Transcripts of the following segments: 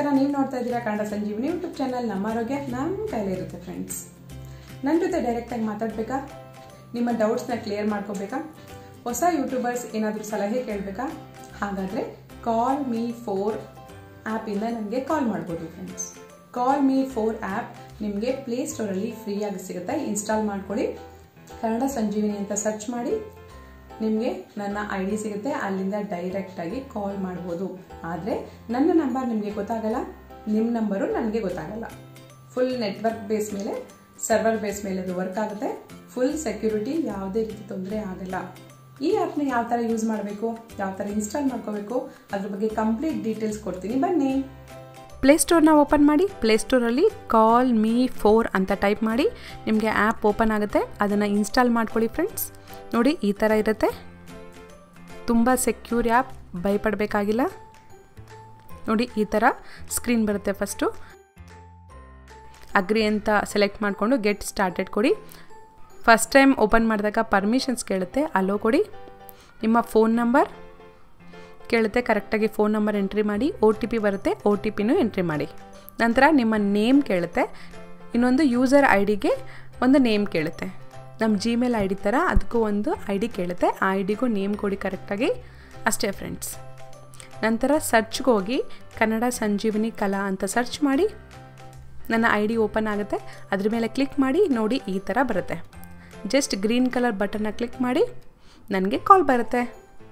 ನಮಸ್ಕಾರ ನೀವು ನೋಡ್ತಾ ಇದ್ದೀರಾ ಕನ್ನಡ ಸಂಜೀವಿನಿ ಯೂಟ್ಯೂಬ್ ಚಾನಲ್ ನಮ್ಮ ಆರೋಗ್ಯ ನಮ್ಮ ಕೈಲೇ ಇರುತ್ತೆ ಫ್ರೆಂಡ್ಸ್ ನನ್ನ ಜೊತೆ ಡೈರೆಕ್ಟಾಗಿ ಮಾತಾಡಬೇಕಾ ನಿಮ್ಮ ಡೌಟ್ಸ್ನ ಕ್ಲಿಯರ್ ಮಾಡ್ಕೋಬೇಕಾ ಹೊಸ ಯೂಟ್ಯೂಬರ್ಸ್ ಏನಾದರೂ ಸಲಹೆ ಕೇಳಬೇಕಾ ಹಾಗಾದರೆ ಕಾಲ್ ಮೀ ಫೋರ್ ಆ್ಯಪಿಂದ ನನಗೆ ಕಾಲ್ ಮಾಡ್ಬೋದು friends call me four app ನಿಮಗೆ ಪ್ಲೇಸ್ಟೋರಲ್ಲಿ ಫ್ರೀಯಾಗಿ ಸಿಗುತ್ತೆ ಇನ್ಸ್ಟಾಲ್ ಮಾಡ್ಕೊಳ್ಳಿ ಕನ್ನಡ ಸಂಜೀವಿನಿ ಅಂತ ಸರ್ಚ್ ಮಾಡಿ ನಿಮಗೆ ನನ್ನ ಐ ಡಿ ಸಿಗುತ್ತೆ ಅಲ್ಲಿಂದ ಡೈರೆಕ್ಟಾಗಿ ಕಾಲ್ ಮಾಡ್ಬೋದು ಆದರೆ ನನ್ನ ನಂಬರ್ ನಿಮಗೆ ಗೊತ್ತಾಗಲ್ಲ ನಿಮ್ಮ ನಂಬರು ನನಗೆ ಗೊತ್ತಾಗಲ್ಲ ಫುಲ್ ನೆಟ್ವರ್ಕ್ ಬೇಸ್ ಮೇಲೆ ಸರ್ವರ್ ಬೇಸ್ ಮೇಲೆ ಅದು ವರ್ಕ್ ಆಗುತ್ತೆ ಫುಲ್ ಸೆಕ್ಯೂರಿಟಿ ಯಾವುದೇ ರೀತಿ ತೊಂದರೆ ಆಗಲ್ಲ ಈ ಆ್ಯಪ್ನ ಯಾವ ಥರ ಯೂಸ್ ಮಾಡಬೇಕು ಯಾವ ಥರ ಇನ್ಸ್ಟಾಲ್ ಮಾಡ್ಕೋಬೇಕು ಅದ್ರ ಬಗ್ಗೆ ಕಂಪ್ಲೀಟ್ ಡೀಟೇಲ್ಸ್ ಕೊಡ್ತೀನಿ ಬನ್ನಿ ಪ್ಲೇಸ್ಟೋರ್ನ ಓಪನ್ ಮಾಡಿ ಪ್ಲೇಸ್ಟೋರಲ್ಲಿ ಕಾಲ್ ಮೀ ಫೋರ್ ಅಂತ ಟೈಪ್ ಮಾಡಿ ನಿಮಗೆ ಆ್ಯಪ್ ಓಪನ್ ಆಗುತ್ತೆ ಅದನ್ನು ಇನ್ಸ್ಟಾಲ್ ಮಾಡ್ಕೊಳ್ಳಿ ಫ್ರೆಂಡ್ಸ್ ನೋಡಿ ಈ ಥರ ಇರುತ್ತೆ ತುಂಬ ಸೆಕ್ಯೂರ್ ಆ್ಯಪ್ ಭಯಪಡಬೇಕಾಗಿಲ್ಲ ನೋಡಿ ಈ ಥರ ಸ್ಕ್ರೀನ್ ಬರುತ್ತೆ ಫಸ್ಟು ಅಗ್ರಿ ಅಂತ ಸೆಲೆಕ್ಟ್ ಮಾಡಿಕೊಂಡು ಗೆಟ್ ಸ್ಟಾರ್ಟೆಡ್ ಕೊಡಿ ಫಸ್ಟ್ ಟೈಮ್ ಓಪನ್ ಮಾಡಿದಾಗ ಪರ್ಮಿಷನ್ಸ್ ಕೇಳುತ್ತೆ ಅಲ್ಲೋ ಕೊಡಿ ನಿಮ್ಮ ಫೋನ್ ನಂಬರ್ ಕೇಳುತ್ತೆ ಕರೆಕ್ಟಾಗಿ ಫೋನ್ ನಂಬರ್ ಎಂಟ್ರಿ ಮಾಡಿ ಒ ಟಿ ಪಿ ಬರುತ್ತೆ ಒ ಟಿ ಪಿನೂ ಎಂಟ್ರಿ ಮಾಡಿ ನಂತರ ನಿಮ್ಮ ನೇಮ್ ಕೇಳುತ್ತೆ ಇನ್ನೊಂದು ಯೂಸರ್ ಐ ಡಿಗೆ ಒಂದು ನೇಮ್ ಕೇಳುತ್ತೆ ನಮ್ಮ ಜಿಮೇಲ್ ಐ ಡಿ ಥರ ಅದಕ್ಕೂ ಒಂದು ಐ ಡಿ ಕೇಳುತ್ತೆ ಆ ಐ ಡಿಗೂ ನೇಮ್ ಕೊಡಿ ಕರೆಕ್ಟಾಗಿ ಅಷ್ಟೇ ಫ್ರೆಂಡ್ಸ್ ನಂತರ ಸರ್ಚ್ಗೆ ಹೋಗಿ ಕನ್ನಡ ಸಂಜೀವಿನಿ ಕಲಾ ಅಂತ ಸರ್ಚ್ ಮಾಡಿ ನನ್ನ ಐ ಡಿ ಓಪನ್ ಆಗುತ್ತೆ ಅದ್ರ ಮೇಲೆ ಕ್ಲಿಕ್ ಮಾಡಿ ನೋಡಿ ಈ ಥರ ಬರುತ್ತೆ ಜಸ್ಟ್ ಗ್ರೀನ್ ಕಲರ್ ಬಟನ್ನ ಕ್ಲಿಕ್ ಮಾಡಿ ನನಗೆ ಕಾಲ್ ಬರುತ್ತೆ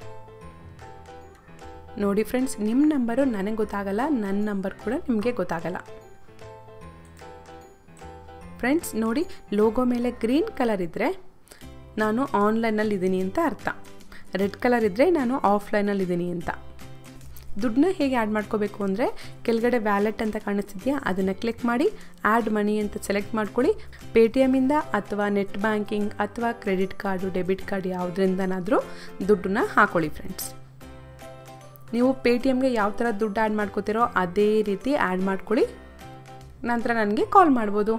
ನೋಡಿ ಫ್ರೆಂಡ್ಸ್ ನಿಮ್ಮ ನಂಬರು ನನಗೆ ಗೊತ್ತಾಗಲ್ಲ ನನ್ನ ನಂಬರ್ ಕೂಡ ನಿಮಗೆ ಗೊತ್ತಾಗಲ್ಲ ಫ್ರೆಂಡ್ಸ್ ನೋಡಿ ಲೋಗೋ ಮೇಲೆ ಗ್ರೀನ್ ಕಲರ್ ಇದ್ದರೆ ನಾನು ಆನ್ಲೈನಲ್ಲಿ ಇದ್ದೀನಿ ಅಂತ ಅರ್ಥ ರೆಡ್ ಕಲರ್ ಇದ್ದರೆ ನಾನು ಆಫ್ಲೈನಲ್ಲಿ ಇದ್ದೀನಿ ಅಂತ ದುಡ್ಡನ್ನ ಹೇಗೆ ಆ್ಯಡ್ ಮಾಡ್ಕೋಬೇಕು ಅಂದರೆ ಕೆಳಗಡೆ ವ್ಯಾಲೆಟ್ ಅಂತ ಕಾಣಿಸ್ತಿದೆಯಾ ಅದನ್ನು ಕ್ಲಿಕ್ ಮಾಡಿ ಆ್ಯಡ್ ಮನಿ ಅಂತ ಸೆಲೆಕ್ಟ್ ಮಾಡ್ಕೊಳ್ಳಿ ಪೇ ಟಿ ಎಮ್ಮಿಂದ ಅಥವಾ ನೆಟ್ ಬ್ಯಾಂಕಿಂಗ್ ಅಥವಾ ಕ್ರೆಡಿಟ್ ಕಾರ್ಡು ಡೆಬಿಟ್ ಕಾರ್ಡ್ ಯಾವುದರಿಂದನಾದರೂ ದುಡ್ಡನ್ನ ಹಾಕೊಳ್ಳಿ ಫ್ರೆಂಡ್ಸ್ ನೀವು ಪೇ ಟಿ ಎಮ್ಗೆ ಯಾವ ಥರ ದುಡ್ಡು ಆ್ಯಡ್ ಮಾಡ್ಕೋತೀರೋ ಅದೇ ರೀತಿ ಆ್ಯಡ್ ಮಾಡ್ಕೊಳ್ಳಿ ನಂತರ ನನಗೆ ಕಾಲ್ ಮಾಡ್ಬೋದು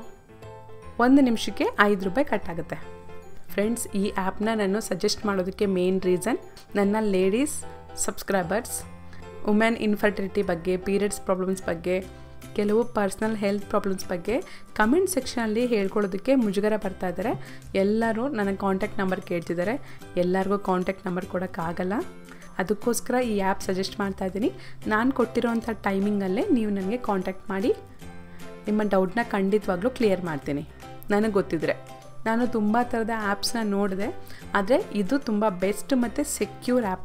ಒಂದು ನಿಮಿಷಕ್ಕೆ ಐದು ರೂಪಾಯಿ ಕಟ್ ಆಗುತ್ತೆ ಫ್ರೆಂಡ್ಸ್ ಈ ಆ್ಯಪ್ನ ನಾನು ಸಜೆಸ್ಟ್ ಮಾಡೋದಕ್ಕೆ ಮೇನ್ ರೀಸನ್ ನನ್ನ ಲೇಡೀಸ್ ಸಬ್ಸ್ಕ್ರೈಬರ್ಸ್ ವುಮೆನ್ ಇನ್ಫರ್ಟಿಲಿಟಿ ಬಗ್ಗೆ ಪೀರಿಯಡ್ಸ್ ಪ್ರಾಬ್ಲಮ್ಸ್ ಬಗ್ಗೆ ಕೆಲವು ಪರ್ಸ್ನಲ್ ಹೆಲ್ತ್ ಪ್ರಾಬ್ಲಮ್ಸ್ ಬಗ್ಗೆ ಕಮೆಂಟ್ ಸೆಕ್ಷನಲ್ಲಿ ಹೇಳ್ಕೊಳ್ಳೋದಕ್ಕೆ ಮುಜುಗರ ಬರ್ತಾ ಇದ್ದಾರೆ ಎಲ್ಲರೂ ನನಗೆ ಕಾಂಟ್ಯಾಕ್ಟ್ ನಂಬರ್ ಕೇಳ್ತಿದ್ದಾರೆ ಎಲ್ಲರಿಗೂ ಕಾಂಟ್ಯಾಕ್ಟ್ ನಂಬರ್ ಕೊಡೋಕ್ಕಾಗಲ್ಲ ಅದಕ್ಕೋಸ್ಕರ ಈ ಆ್ಯಪ್ ಸಜೆಸ್ಟ್ ಮಾಡ್ತಾ ಇದ್ದೀನಿ ನಾನು ಕೊಟ್ಟಿರೋಂಥ ಟೈಮಿಂಗಲ್ಲೇ ನೀವು ನನಗೆ ಕಾಂಟ್ಯಾಕ್ಟ್ ಮಾಡಿ ನಿಮ್ಮ ಡೌಟ್ನ ಖಂಡಿತವಾಗ್ಲೂ ಕ್ಲಿಯರ್ ಮಾಡ್ತೀನಿ ನನಗೆ ಗೊತ್ತಿದ್ರೆ ನಾನು ತುಂಬ ಥರದ ಆ್ಯಪ್ಸ್ನ ನೋಡಿದೆ ಆದರೆ ಇದು ತುಂಬ ಬೆಸ್ಟ್ ಮತ್ತು ಸೆಕ್ಯೂರ್ ಆ್ಯಪ್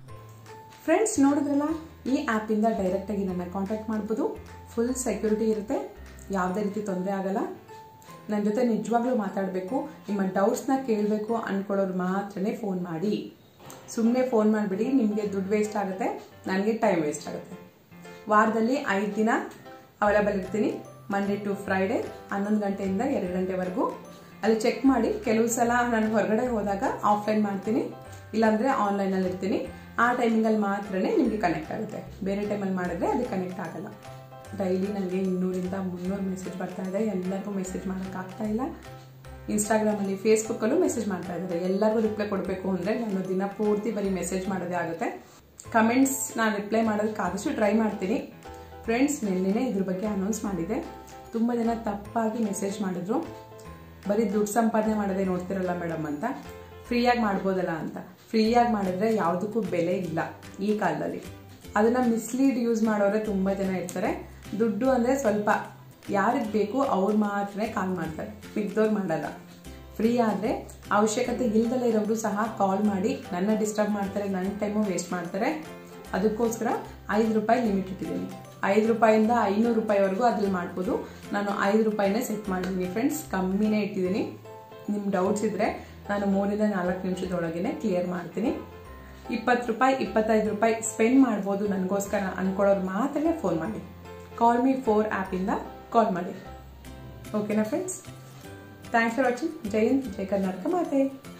ಫ್ರೆಂಡ್ಸ್ ನೋಡಿದ್ರಲ್ಲ ಈ ಆ್ಯಪಿಂದ ಡೈರೆಕ್ಟಾಗಿ ನನ್ನ ಕಾಂಟ್ಯಾಕ್ಟ್ ಮಾಡ್ಬೋದು ಫುಲ್ ಸೆಕ್ಯೂರಿಟಿ ಇರುತ್ತೆ ಯಾವುದೇ ರೀತಿ ತೊಂದರೆ ಆಗಲ್ಲ ನನ್ನ ಜೊತೆ ನಿಜವಾಗ್ಲೂ ಮಾತಾಡಬೇಕು ನಿಮ್ಮ ಡೌಟ್ಸ್ನ ಕೇಳಬೇಕು ಅಂದ್ಕೊಳ್ಳೋರು ಮಾತ್ರನೇ ಫೋನ್ ಮಾಡಿ ಸುಮ್ಮನೆ ಫೋನ್ ಮಾಡಿಬಿಡಿ ನಿಮಗೆ ದುಡ್ಡು ವೇಸ್ಟ್ ಆಗುತ್ತೆ ನನಗೆ ಟೈಮ್ ವೇಸ್ಟ್ ಆಗುತ್ತೆ ವಾರದಲ್ಲಿ ಐದು ದಿನ ಅವೈಲೇಬಲ್ ಇರ್ತೀನಿ ಮಂಡೇ ಟು ಫ್ರೈಡೇ ಹನ್ನೊಂದು ಗಂಟೆಯಿಂದ ಎರಡು ಗಂಟೆವರೆಗೂ ಅಲ್ಲಿ ಚೆಕ್ ಮಾಡಿ ಕೆಲವು ಸಲ ನಾನು ಹೊರಗಡೆ ಹೋದಾಗ ಆಫ್ಲೈನ್ ಮಾಡ್ತೀನಿ ಇಲ್ಲಾಂದರೆ ಆನ್ಲೈನಲ್ಲಿ ಇರ್ತೀನಿ ಆ ಟೈಮಿಂಗಲ್ಲಿ ಮಾತ್ರನೇ ನಿಮಗೆ ಕನೆಕ್ಟ್ ಆಗುತ್ತೆ ಬೇರೆ ಟೈಮಲ್ಲಿ ಮಾಡಿದ್ರೆ ಅದು ಕನೆಕ್ಟ್ ಆಗಲ್ಲ ಡೈಲಿ ನನಗೆ ಇನ್ನೂರಿಂದ ಮುನ್ನೂರು ಮೆಸೇಜ್ ಬರ್ತಾ ಇದೆ ಎಲ್ಲರಿಗೂ ಮೆಸೇಜ್ ಮಾಡೋಕ್ಕಾಗ್ತಾ ಇಲ್ಲ ಇನ್ಸ್ಟಾಗ್ರಾಮಲ್ಲಿ ಫೇಸ್ಬುಕ್ಕಲ್ಲೂ ಮೆಸೇಜ್ ಮಾಡ್ತಾ ಇದ್ದಾರೆ ಎಲ್ಲರಿಗೂ ರಿಪ್ಲೈ ಕೊಡಬೇಕು ಅಂದರೆ ನಾನು ದಿನ ಪೂರ್ತಿ ಬರೀ ಮೆಸೇಜ್ ಮಾಡೋದೇ ಆಗುತ್ತೆ ಕಮೆಂಟ್ಸ್ ನಾನು ರಿಪ್ಲೈ ಮಾಡೋದಕ್ಕೆ ಆದಷ್ಟು ಟ್ರೈ ಮಾಡ್ತೀನಿ ಫ್ರೆಂಡ್ಸ್ ನಿನ್ನೆ ಇದ್ರ ಬಗ್ಗೆ ಅನೌನ್ಸ್ ಮಾಡಿದೆ ತುಂಬ ಜನ ತಪ್ಪಾಗಿ ಮೆಸೇಜ್ ಮಾಡಿದ್ರು ಬರೀ ದುಡ್ಡು ಸಂಪಾದನೆ ಮಾಡೋದೇ ನೋಡ್ತಿರಲ್ಲ ಮೇಡಮ್ ಅಂತ ಫ್ರೀಯಾಗಿ ಮಾಡ್ಬೋದಲ್ಲ ಅಂತ ಫ್ರೀಯಾಗಿ ಮಾಡಿದ್ರೆ ಯಾವುದಕ್ಕೂ ಬೆಲೆ ಇಲ್ಲ ಈ ಕಾಲದಲ್ಲಿ ಅದನ್ನು ಮಿಸ್ಲೀಡ್ ಯೂಸ್ ಮಾಡೋರೆ ತುಂಬ ಜನ ಇರ್ತಾರೆ ದುಡ್ಡು ಅಂದರೆ ಸ್ವಲ್ಪ ಯಾರಿಗೆ ಬೇಕು ಅವ್ರು ಮಾತ್ರ ಕಾಲ್ ಮಾಡ್ತಾರೆ ಮಿಕ್ದವ್ರು ಮಾಡಲ್ಲ ಫ್ರೀ ಆದರೆ ಅವಶ್ಯಕತೆ ಇಲ್ದಲೇ ಇರೋರು ಸಹ ಕಾಲ್ ಮಾಡಿ ನನ್ನ ಡಿಸ್ಟರ್ಬ್ ಮಾಡ್ತಾರೆ ನನ್ನ ಟೈಮು ವೇಸ್ಟ್ ಮಾಡ್ತಾರೆ ಅದಕ್ಕೋಸ್ಕರ ಐದು ರೂಪಾಯಿ ಲಿಮಿಟ್ ಇಟ್ಟಿದ್ದೀನಿ ಐದು ರೂಪಾಯಿಂದ ಐನೂರು ರೂಪಾಯಿವರೆಗೂ ಅದ್ರಲ್ಲಿ ಮಾಡ್ಬೋದು ನಾನು ಐದು ರೂಪಾಯಿನೇ ಸೆಟ್ ಮಾಡಿದ್ದೀನಿ ಫ್ರೆಂಡ್ಸ್ ಕಮ್ಮಿನೇ ಇಟ್ಟಿದ್ದೀನಿ ನಿಮ್ಮ ಡೌಟ್ಸ್ ಇದ್ದರೆ ನಾನು ಮೂರಿಂದ ನಾಲ್ಕು ನಿಮಿಷದೊಳಗೇ ಕ್ಲಿಯರ್ ಮಾಡ್ತೀನಿ ಇಪ್ಪತ್ತು ರೂಪಾಯಿ ಇಪ್ಪತ್ತೈದು ರೂಪಾಯಿ ಸ್ಪೆಂಡ್ ಮಾಡ್ಬೋದು ನನಗೋಸ್ಕರ ಅಂದ್ಕೊಳ್ಳೋರು ಮಾತ್ರನೇ ಫೋನ್ ಮಾಡಿ ಕಾಲ್ ಮೀ ಫೋರ್ ಆ್ಯಪಿಂದ ಕಾಲ್ ಮಾಡಿ ಓಕೆನಾ ಫ್ರೆಂಡ್ಸ್ ಥ್ಯಾಂಕ್ಸ್ ಫಾರ್ ವಾಚಿಂಗ್ ಜೈ ಹಿಂದ್ ಜೈ ಕರ್ನಾಟಕ ಮಾತೆ